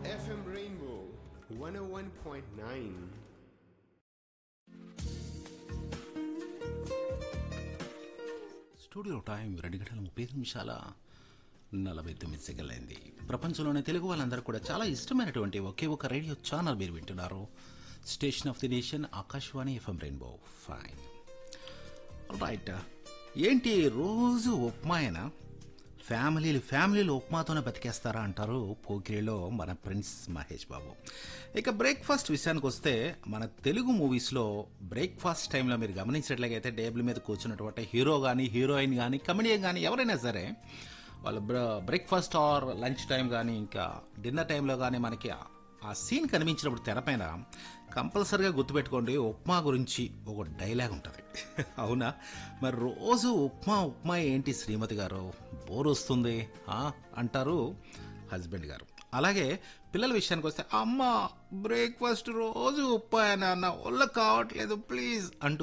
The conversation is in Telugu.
FM Rainbow 101.9. స్టూడియో టైం రెండు గంటల ముప్పై ఐదు నిమిషాల నలభై తొమ్మిది సెకండ్లు అయింది ప్రపంచంలోని తెలుగు వాళ్ళందరూ కూడా చాలా ఇష్టమైనటువంటి ఒకే ఒక రేడియో ఛానల్ మీరు వింటున్నారు station of the nation Akashvani FM rainbow fine right ఏంటి రోజు ఉప్మాయన ఫ్యామిలీలు ఫ్యామిలీలు ఉప్మాతోనే బతికేస్తారా అంటారు పోకిరిలో మన ప్రిన్స్ మహేష్ బాబు ఇక బ్రేక్ఫాస్ట్ విషయానికి వస్తే మన తెలుగు మూవీస్లో బ్రేక్ఫాస్ట్ టైంలో మీరు గమనించినట్లయితే టేబుల్ మీద కూర్చున్నటువంటి హీరో కానీ హీరోయిన్ కానీ కమెడియన్ కానీ ఎవరైనా సరే వాళ్ళు బ్రేక్ఫాస్ట్ ఆర్ లంచ్ టైం కానీ ఇంకా డిన్నర్ టైంలో కానీ మనకి ఆ- ఆ సీన్ కనిపించినప్పుడు తెరపైన కంపల్సరిగా గుర్తుపెట్టుకోండి ఉప్మా గురించి ఒక డైలాగ్ ఉంటుంది అవునా మరి రోజు ఉప్మా ఉప్మా ఏంటి శ్రీమతి గారు బోర్ వస్తుంది ఆ? అంటారు హస్బెండ్ గారు అలాగే పిల్లల విషయానికి వస్తే అమ్మ బ్రేక్ఫాస్ట్ రోజు ఉప్మా నాన్న ఒళ్ళ కావట్లేదు ప్లీజ్ అంటూ